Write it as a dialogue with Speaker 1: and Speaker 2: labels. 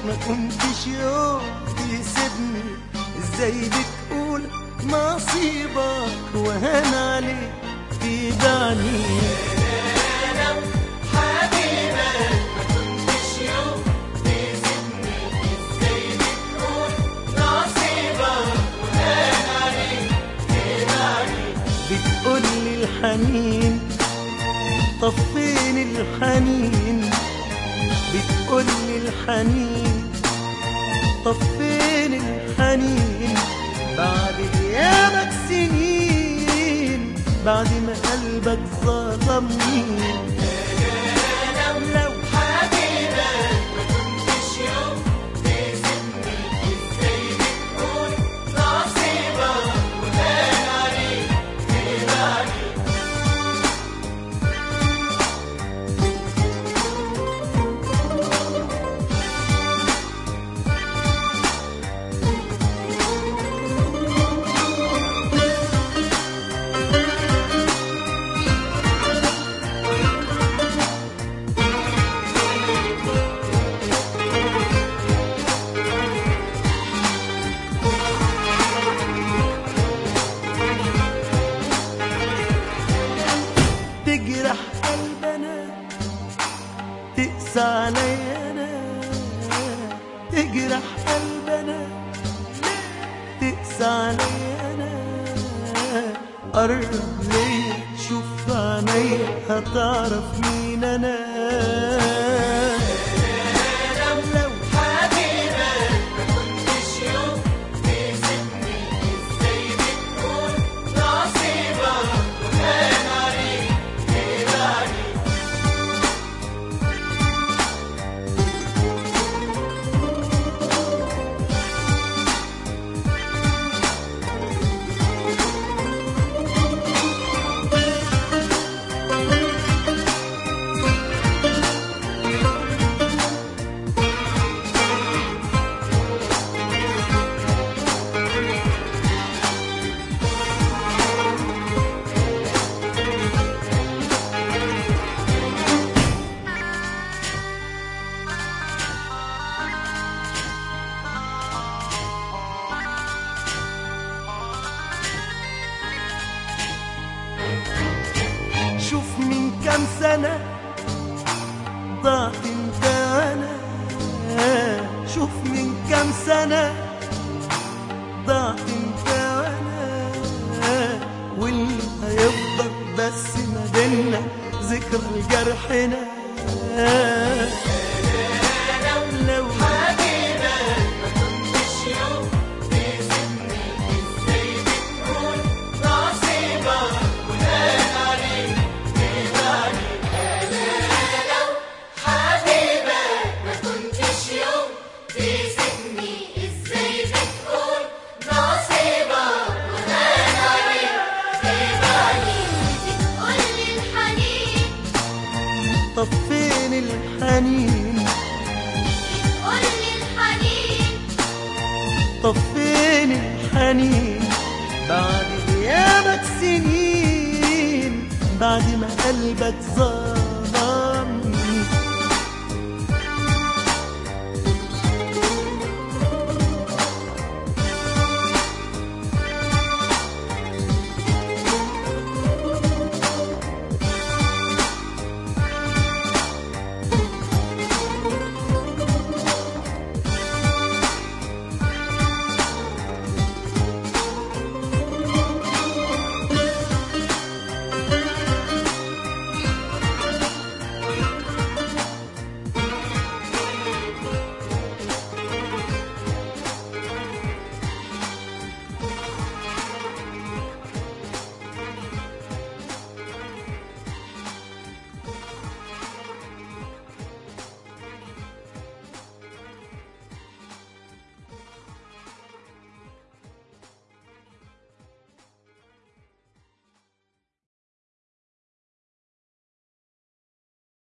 Speaker 1: ما كنتش يوم تسيبني ازاي بتقول نصيبك وهان عليك تدعني بتقول لي الحنين طب فين الحنين بتقول لي الحنين طب فين الحنين بعد غيابك سنين بعد ما قلبك ظلمني لو تجرح قلبنا تقسى عليا انا تجرح قلبنا تقسى عليا انا قرب ليا شوف في عينيا هتعرف مين انا لو شوف من كام سنة ضعت انت وانا شوف من كام سنة ضعت انت وانا واللي هيفضل بس ما بينا ذكرى لجرحنا لو
Speaker 2: ما كنتش يوم تسيبني ازاي بتقول نصيبك وهان عليك تبعني بتقولي الحنين
Speaker 1: طب فين الحنين
Speaker 2: بتقولي الحنين
Speaker 1: طب فين الحنين بعد غيابك سنين بعد ما قلبك ظلم